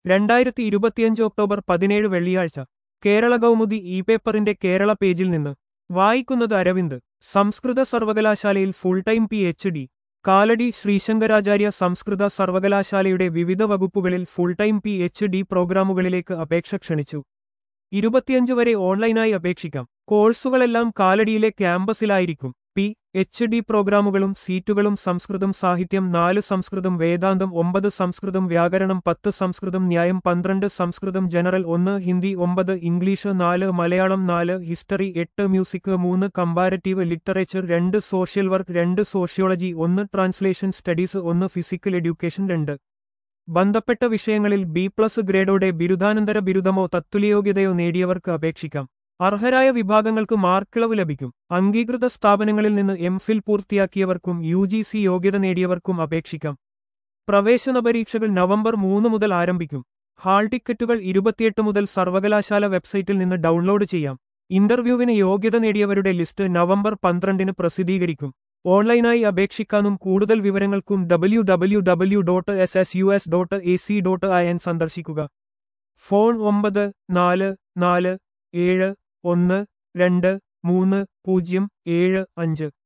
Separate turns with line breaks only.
രണ്ടായിരത്തി ഇരുപത്തിയഞ്ച് ഒക്ടോബർ പതിനേഴ് വെള്ളിയാഴ്ച കേരള കൗമുദി ഇ പേപ്പറിന്റെ കേരള പേജിൽ നിന്ന് വായിക്കുന്നത് അരവിന്ദ് സംസ്കൃത സർവകലാശാലയിൽ full time P H D Kalady Sree Sankaracharya സംസ്കൃത സർവകലാശാലയുടെ വിവിധ വകുപ്പുകളിൽ full time P H D പ്രോഗ്രാമുകളിലേക്ക് അപേക്ഷ ക്ഷണിച്ചു ഇരുപത്തിയഞ്ച് വരെ ഓൺലൈനായി അപേക്ഷിക്കാം കോഴ്സുകളെല്ലാം കാലടിയിലെ ക്യാമ്പസിലായിരിക്കും പി എച്ച് ഡി പ്രോഗ്രാമുകളും സീറ്റുകളും സംസ്കൃതം സാഹിത്യം നാല് സംസ്കൃതം വേദാന്തം ഒമ്പത് സംസ്കൃതം വ്യാകരണം പത്ത് സംസ്കൃതം ന്യായം പന്ത്രണ്ട് സംസ്കൃതം ജനറൽ ഒന്ന് ഹിന്ദി ഒമ്പത് ഇംഗ്ലീഷ് നാല് മലയാളം നാല് ഹിസ്റ്ററി എട്ട് മ്യൂസിക് മൂന്ന് കമ്പാരറ്റീവ് ലിറ്ററേച്ചർ രണ്ട് സോഷ്യൽ വർക്ക് രണ്ട് സോഷ്യോളജി ഒന്ന് ട്രാൻസ്ലേഷൻ സ്റ്റഡീസ് ഒന്ന് ഫിസിക്കൽ എഡ്യൂക്കേഷൻ രണ്ട് ബന്ധപ്പെട്ട വിഷയങ്ങളിൽ ബി പ്ലസ് ഗ്രേഡോടെ ബിരുദാനന്തര ബിരുദമോ തത്തുല്യയോഗ്യതയോ നേടിയവർക്ക് അപേക്ഷിക്കാം അർഹരായ വിഭാഗങ്ങൾക്ക് മാർക്കിളവ് ലഭിക്കും അംഗീകൃത സ്ഥാപനങ്ങളിൽ നിന്ന് എം ഫിൽ പൂർത്തിയാക്കിയവർക്കും യു ജി സി യോഗ്യത നേടിയവർക്കും അപേക്ഷിക്കാം പ്രവേശന പരീക്ഷകൾ നവംബർ മൂന്ന് മുതൽ ആരംഭിക്കും ഹാൾ ടിക്കറ്റുകൾ ഇരുപത്തിയെട്ട് മുതൽ സർവകലാശാല വെബ്സൈറ്റിൽ നിന്ന് ഡൗൺലോഡ് ചെയ്യാം ഇന്റർവ്യൂവിന് യോഗ്യത നേടിയവരുടെ ലിസ്റ്റ് നവംബർ പന്ത്രണ്ടിന് പ്രസിദ്ധീകരിക്കും ഓൺലൈനായി അപേക്ഷിക്കാനും കൂടുതൽ വിവരങ്ങൾക്കും W W W dot S S U S dot A C dot I N സന്ദർശിക്കുക ഫോൺ ഒമ്പത് നാല് നാല് ഏഴ് ഒന്ന് രണ്ട് മൂന്ന് പൂജ്യം ഏഴ് അഞ്ച്